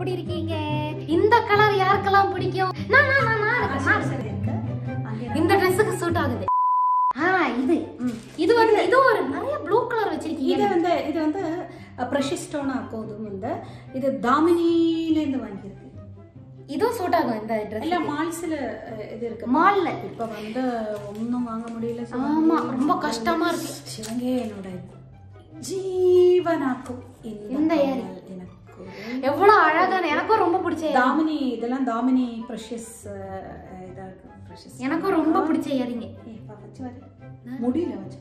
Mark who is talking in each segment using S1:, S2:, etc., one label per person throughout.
S1: எப்படி இருக்கீங்க இந்த கலர் யாருக்கெல்லாம் பிடிக்கும் நான் நான் நான் நான் இருக்கேன், நான் இருக்கேன்.
S2: இருக்கு அங்கே
S1: இந்த ட்ரெஸ்ஸுக்கு சூட் ஆகுது ஆ இது ம். இது வந்து இது ஒரு நிறைய ப்ளூ கலர்
S2: இது
S1: வச்சிருக்கீங்க
S2: வந்து இது வந்து ப்ரெஷஸ் ஸ்டோன் ஆக்கும் வந்து இது தாமினிலேருந்து வாங்கியிருக்கு
S1: இதுவும் சூட் ஆகும் இந்த ட்ரெஸ்
S2: இல்ல மால்ஸ்ல இது இருக்கு
S1: மால்ல
S2: இப்ப வந்து ஒன்றும் வாங்க முடியல
S1: ஆமா ரொம்ப கஷ்டமா இருக்கு
S2: சிவங்கே என்னோட ஜீவனாக்கும்
S1: இந்த
S2: இந்த
S1: earring.
S2: கம்மல் எனக்கு
S1: எவ்வளவு அழகான எனக்கும் ரொம்ப பிடிச்ச
S2: தாமினி இதெல்லாம் தாமினி ப்ரெஷஸ் இதா இருக்கு ப்ரெஷஸ்
S1: எனக்கும் ரொம்ப பிடிச்ச இயரிங்க
S2: ஏப்பா வச்சு வர முடியல வச்சு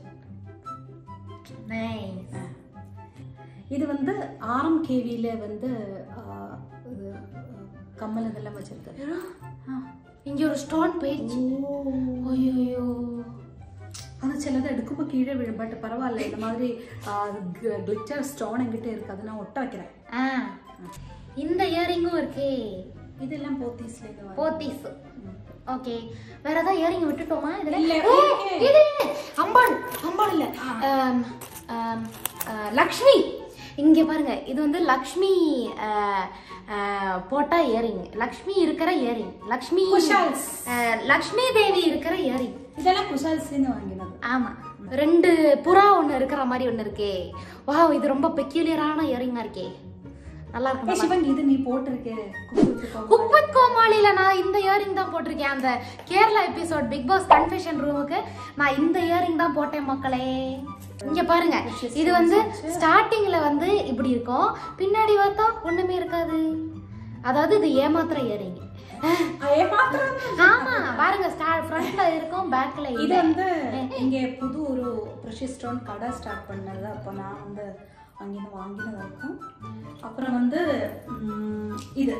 S1: நைஸ்
S2: ஆ. இது வந்து ஆரம் கேவியில வந்து ஆ, இது, ஆ, கம்மல் இதெல்லாம் வச்சிருக்கு ஆ.
S1: இங்க ஒரு ஸ்டோன் போயிடுச்சு ஐயோ
S2: அது சிலது எடுக்கும்போது கீழே விழும் பட் பரவாயில்ல இந்த மாதிரி கிளிட்டர் ஸ்டோன் என்கிட்ட இருக்கு அதை நான் ஒட்ட வைக்கிறேன்
S1: ஆ இந்த இயரிங்கும் இருக்கே
S2: இதெல்லாம் போத்தீஸ்ல இது வாங்கி-
S1: போத்தீஸ் ஓகே வேற ஏதாவது இயரிங் விட்டுட்டோமா இதுல
S2: இல்ல,
S1: ஏய்,
S2: இருக்கு.
S1: இது இல்ல. அம்பாள் அம்பாள் இல்ல ஆம், ஆம், ஆ, லக்ஷ்மி இங்க பாருங்க இது வந்து லக்ஷ்மி ஆ, ஆ, போட்ட இயரிங் லக்ஷ்மி இருக்கிற இயரிங் லக்ஷ்மி
S2: குஷால்ஸ்.
S1: ஆ, லக்ஷ்மி தேவி இருக்கிற இயரிங்
S2: இதெல்லாம் குஷால்ஸ்லேருந்து வாங்கினது
S1: ஆமா ரெண்டு புறா ஒண்ணு இருக்கிற மாதிரி ஒண்ணு இருக்கே வாவ் இது ரொம்ப பெக்யூலியரான இயரிங்கா இருக்கே நல்லா
S2: ஏ
S1: இருக்கு
S2: சிவன் இது நீ போட்டிருக்க குக்கு
S1: குக்வித் கோமாளில நான் இந்த இயரிங் தான் போட்டிருக்கேன் அந்த Kerala episode Big Boss confession ரூமுக்கு நான் இந்த இயரிங் தான் போட்டேன் மக்களே இங்க பாருங்க இது வந்து ஸ்டார்டிங்ல வந்து இப்படி இருக்கும் பின்னாடி பார்த்தா ஒண்ணுமே இருக்காது அதாவது இது ஏமாத்துற இயரிங்
S2: ஏமாத்திரம்
S1: ஆமா பாருங்க ஃப்ரண்ட்ல இருக்கும் பேக்ல
S2: இது வந்து இங்க புது ஒரு ப்ரெஷர் ஸ்டோன் கடை ஸ்டார்ட் பண்ணது அப்போ நான் வந்து அங்கேருந்து வாங்கினதா இருக்கும் அப்புறம் வந்து ம், இது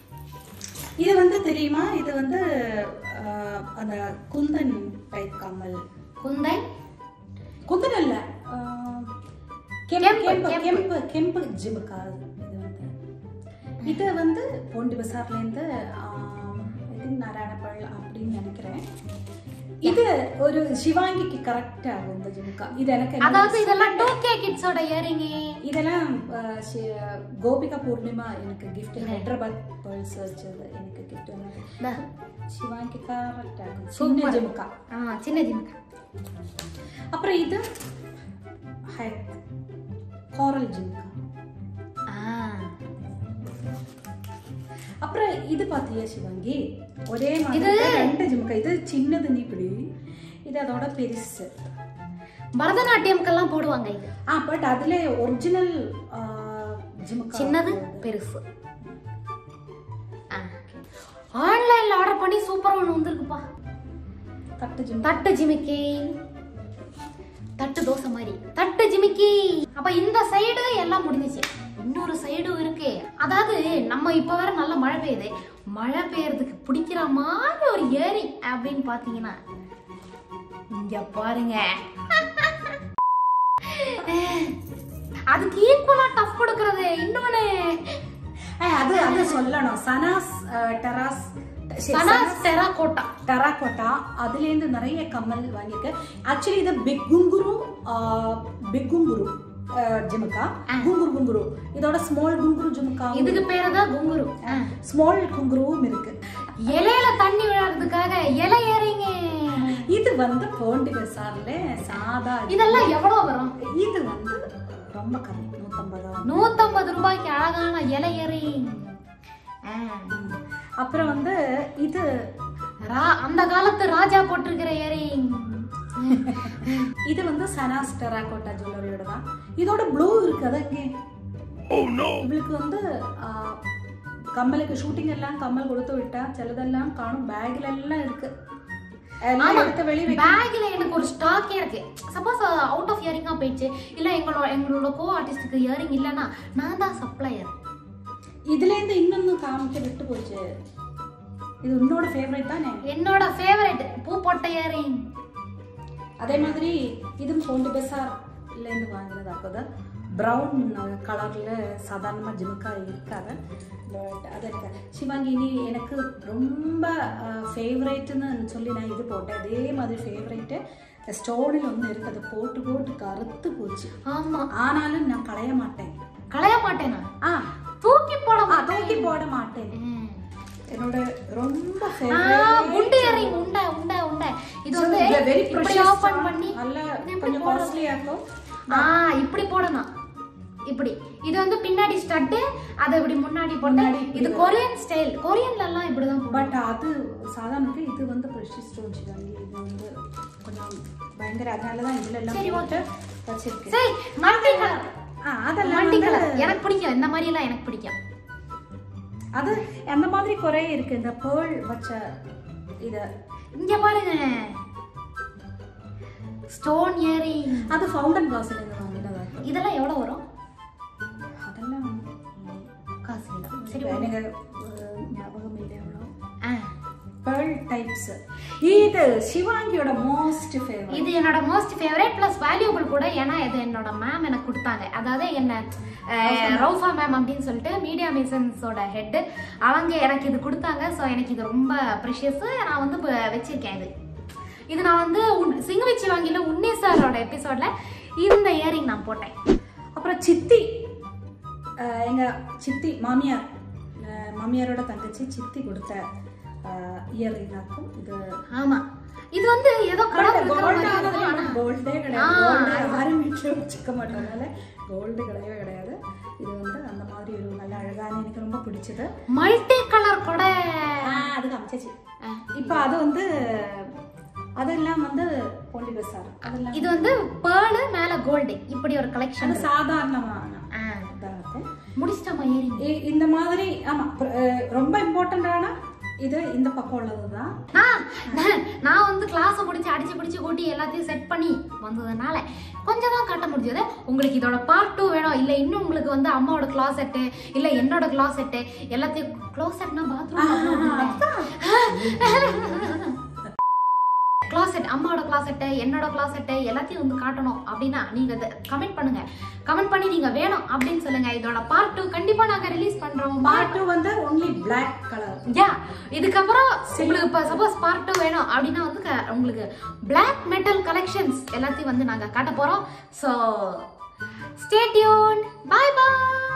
S2: இது வந்து தெரியுமா இது வந்து ஆஹ், அந்த குந்தன் டைப் கம்மல்
S1: குந்தை
S2: குந்தன் இல்ல ஆஹ், கெம்பு கெம்பு கெம்பு கெம்பு ஜிமுக்கா இது வந்து இது வந்து போண்டி பசார்லேருந்து இது நாராயணப்பள் அப்படின்னு நினைக்கிறேன் இது ஒரு சிவாங்கிக்கு கரெக்ட் ஆகும் இந்த ஜிமுக்கா இது எனக்கு என்ன-
S1: அதாவது இதெல்லாம் டூ கே கிட்ஸோட இயரிங்
S2: இதெல்லாம் ஆஹ், சி- கோபிகா பூர்ணிமா எனக்கு கிஃப்ட் ஹைதராபாத் பேர்ல்ஸ் வச்சது எனக்கு கிஃப்ட் வந்து சிவாங்கி கரெக்ட் ஆகும் சின்ன ஜிமுக்கா
S1: ஆ சின்ன ஜிம்முக்கா
S2: அப்புறம் இது ஹை கோரல் ஜிமுக்கா
S1: ஆ
S2: அப்புறம் இது பாத்தியா சிவாங்கி ஒரே மாதிரி ரெண்டு ஜிமுக்கா இது சின்னது நீ இப்படி இது அதோட பெருசு
S1: பரதநாட்டியம்க்கெல்லாம் போடுவாங்க இது
S2: ஆ பட் அதுல ஒரிஜினல் ஜிமுக்கா
S1: சின்னது பெருசு ஆன்லைன்ல ஆர்டர் பண்ணி சூப்பரா ஒண்ணு வந்திருக்குப்பா
S2: தட்டு ஜிமுக்கா
S1: தட்டு ஜிமிக்கி தட்டு தோசை மாதிரி தட்டு ஜிமிக்கி அப்ப இந்த சைடு எல்லாம் முடிஞ்சிச்சு இன்னொரு சைடும் இருக்கு அதாவது நம்ம இப்ப வேற நல்ல மழை பெய்யுது மழை பெய்யறதுக்கு பிடிக்கிற மாதிரி ஒரு ஏரி அப்படின்னு பாத்தீங்கன்னா இங்க பாருங்க அதுக்கு ஈக்குவலா டஃப் கொடுக்கறது இன்னொன்னு
S2: ஏய், அது அது சொல்லணும் சனாஸ் அஹ், டெராஸ் சரி,
S1: சனாஸ் டெராகோட்டா
S2: டெராகோட்டா அதுலேருந்து நிறைய கம்மல் வாங்கியிருக்கேன் ஆக்சுவலி இது பிக் குங்குரு பிக் குங்குரு ஜிமுக்கா குங்குரு குங்குரு இதோட ஸ்மால் குங்குரு ஜிமுக்கா
S1: இதுக்கு பேரு தான் குங்குரு
S2: ஸ்மால் குங்குருவும் இருக்கு
S1: இலையில தண்ணி விழறதுக்காக இலை ஏறிங்க
S2: இது வந்து போண்டி பசார்ல சாதா
S1: இதெல்லாம் எவ்வளவு வரும்
S2: இது வந்து ரொம்ப கம்மி நூத்தம்பது
S1: நூத்தம்பது ரூபாய்க்கு அழகான இலை ஏறிங்
S2: அப்புறம் வந்து இது
S1: அந்த காலத்து ராஜா போட்டிருக்கிற இயரிங்
S2: இது வந்து சனாஸ் டெராகோட்டா ஜுவல்லரியோட தான் இதோட ப்ளூ இருக்கு அதங்க இவளுக்கு வந்து ஆ, கம்மலுக்கு ஷூட்டிங் எல்லாம் கம்மல் கொடுத்து விட்டா சிலதெல்லாம் காணும் பேக்ல எல்லாம் இருக்கு எல்லாம் எடுத்து வெளியே வைக்க
S1: பேக்ல எனக்கு ஒரு ஸ்டாக்கே இருக்கு சப்போஸ் அவுட் ஆஃப் இயரிங்கா போயிடுச்சு இல்ல எங்களோட எங்களோட கோ ஆர்டிஸ்டுக்கு இயரிங் இல்லைன்னா நான் தான் சப்ளையர்
S2: இதுல இருந்து இன்னொன்னு காமிக்க விட்டு போச்சு இது உன்னோட ஃபேவரட் தானே
S1: என்னோட ஃபேவரட் பூ போட்ட இயரிங்
S2: அதே மாதிரி இதுவும் போண்டு பெசார்ல இருந்து வாங்கினது அப்போதான் ப்ரௌன் கலர்ல சாதாரணமா ஜிமுக்கா இருக்காது பட் அது இருக்கு சிவாங்கி நீ எனக்கு ரொம்ப ஃபேவரேட்னு சொல்லி நான் இது போட்டேன் அதே மாதிரி ஃபேவரேட்டு ஸ்டோனில் ஒன்று இருக்கு அதை போட்டு போட்டு கருத்து போச்சு
S1: ஆமா
S2: ஆனாலும் நான் களைய மாட்டேன்
S1: களைய மாட்டேன் நான்
S2: ஆ
S1: தூக்கி போட
S2: ஆ, தூக்கி போட போட மாட்டேன்
S1: ம்.
S2: என்னோட ரொம்ப
S1: ஆ,
S2: favorite.
S1: உண்டு இயரிங் உண்டை உண்டை உண்டை இது
S2: So,
S1: வந்து
S2: இது very
S1: இப்படி
S2: precious
S1: ஓபன்
S2: தான்.
S1: பண்ணி
S2: நல்ல
S1: இது இப்படி
S2: கொஞ்சம்
S1: போடணும்.
S2: காஸ்ட்லியா இருக்கும்
S1: ஆ இப்படி போடணும் இப்படி இது வந்து பின்னாடி ஸ்டட்டு அதை இப்படி முன்னாடி போட்டு
S2: முன்னாடி இப்படி
S1: இது கொரியன் ஸ்டைல் கொரியன்ல எல்லாம் இப்படிதான் போடுவாங்க.
S2: பட் அது சாதாரண இது வந்து ப்ரெஷி ஸ்டோன் சிவாங்கி இது வந்து கொஞ்சம் பயங்கர அதனால தான் இதுல எல்லாம்
S1: சரி,
S2: போட்டு வச்சிருக்கேன்
S1: சரி மல்டி கலர்
S2: ஆ, அதெல்லாம்
S1: மல்டி
S2: வந்து
S1: கலர் எனக்கு பிடிக்கும் இந்த மாதிரி எல்லாம் எனக்கு பிடிக்கும்
S2: அது அந்த மாதிரி குறை இருக்கு இந்த பேர்ல் வச்ச இது
S1: இங்க பாருங்க ஸ்டோன் இயரிங்
S2: அது ஃபவுண்டன் காசுல இருந்து வாங்கினதா இருக்கும்
S1: இதெல்லாம் எவ்வளவு வரும்
S2: அதெல்லாம்
S1: காசு இல்ல சரி
S2: சரி எனக்கு அஹ், ஞாபகம் இல்லை அவ்வளோ
S1: ஆ
S2: பேர்ல் டைப்ஸ் இது சிவாங்கியோட மோஸ்ட் ஃபேவரட்
S1: இது என்னோட மோஸ்ட் ஃபேவரட் ப்ளஸ் வேல்யூபிள் கூட ஏன்னா இது என்னோட மேம் எனக்கு கொடுத்தாங்க அதாவது என்ன அஹ், ரவுஃபா மேம் அப்படின்னு சொல்லிட்டு மீடியா மிஷன்ஸோட ஹெட் அவங்க எனக்கு இது கொடுத்தாங்க ஸோ எனக்கு இது ரொம்ப ப்ரிஷியஸ் நான் வந்து இப்ப வச்சிருக்கேன் இது இது நான் வந்து உன்- சிங்க வச்சு வாங்கில உன்னே சாரோட எபிசோட்ல இந்த இயரிங் நான் போட்டேன்
S2: அப்புறம் சித்தி அஹ், எங்க சித்தி மாமியார் அஹ், மாமியாரோட தங்கச்சி சித்தி கொடுத்த இயர்ரிங்காக்கும் இது
S1: ஆமா இது வந்து ஏதோ கடவுள் இருக்கிற
S2: கோல்டு
S1: மாதிரி இருக்கும், ஆனா
S2: கோல்டே
S1: ஆ.
S2: கிடையாது கோல்டு யாரும் வீட்டில் வச்சுக்க மாட்டதுனால கோல்டு கிடையவே கிடையாது இது வந்து அந்த மாதிரி ஒரு நல்ல அழகான எனக்கு ரொம்ப பிடிச்சது
S1: மல்டி கலர் கூட
S2: ஆ, அது காமிச்சாச்சு இப்போ அது வந்து அதெல்லாம் வந்து போண்டி பசார் அதெல்லாம்
S1: இது வந்து பேர்லு மேல கோல்டு இப்படி ஒரு கலெக்ஷன்
S2: அது சாதாரணமான இதாக இருக்கும்
S1: முடிச்சிட்டோமா ஏறிங்க
S2: இ- இந்த மாதிரி ஆமா pr- அஹ் ரொம்ப இம்பார்ட்டண்டான இது இந்த பக்கம் உள்ளதுதான்
S1: ஆ, நான் நான் வந்து கிளாஸ் முடிச்சு அடிச்சு பிடிச்சு கூட்டி எல்லாத்தையும் செட் பண்ணி வந்ததுனால கொஞ்சம் தான் காட்ட முடிஞ்சது உங்களுக்கு இதோட பார்ட் டூ வேணும் இல்லை இன்னும் உங்களுக்கு வந்து அம்மாவோட கிளாசெட்டு இல்லை என்னோட கிளாசெட்டு எல்லாத்தையும் கிளாசெட்னா பாத்ரூம் கிளாசெட் அம்மாவோட கிளாசெட்டு என்னோட கிளாசெட்டு எல்லாத்தையும் வந்து காட்டணும் அப்படின்னா நீங்க கமெண்ட் பண்ணுங்க கமெண்ட் பண்ணி நீங்க வேணும் அப்படின்னு சொல்லுங்க இதோட பார்ட் டூ கண்டிப்பா நாங்க ரிலீஸ் பண்றோம்
S2: பார்ட் டூ வந்து ஒன்லி பிளாக் கலர்
S1: யா இதுக்கப்புறம் உங்களுக்கு இப்போ சப்போஸ் பார்ட் டூ வேணும் அப்படின்னா வந்து க- உங்களுக்கு பிளாக் மெட்டல் கலெக்ஷன்ஸ் எல்லாத்தையும் வந்து நாங்கள் காட்ட போகிறோம் ஸோ ஸ்டே டியூன் பாய் பாய்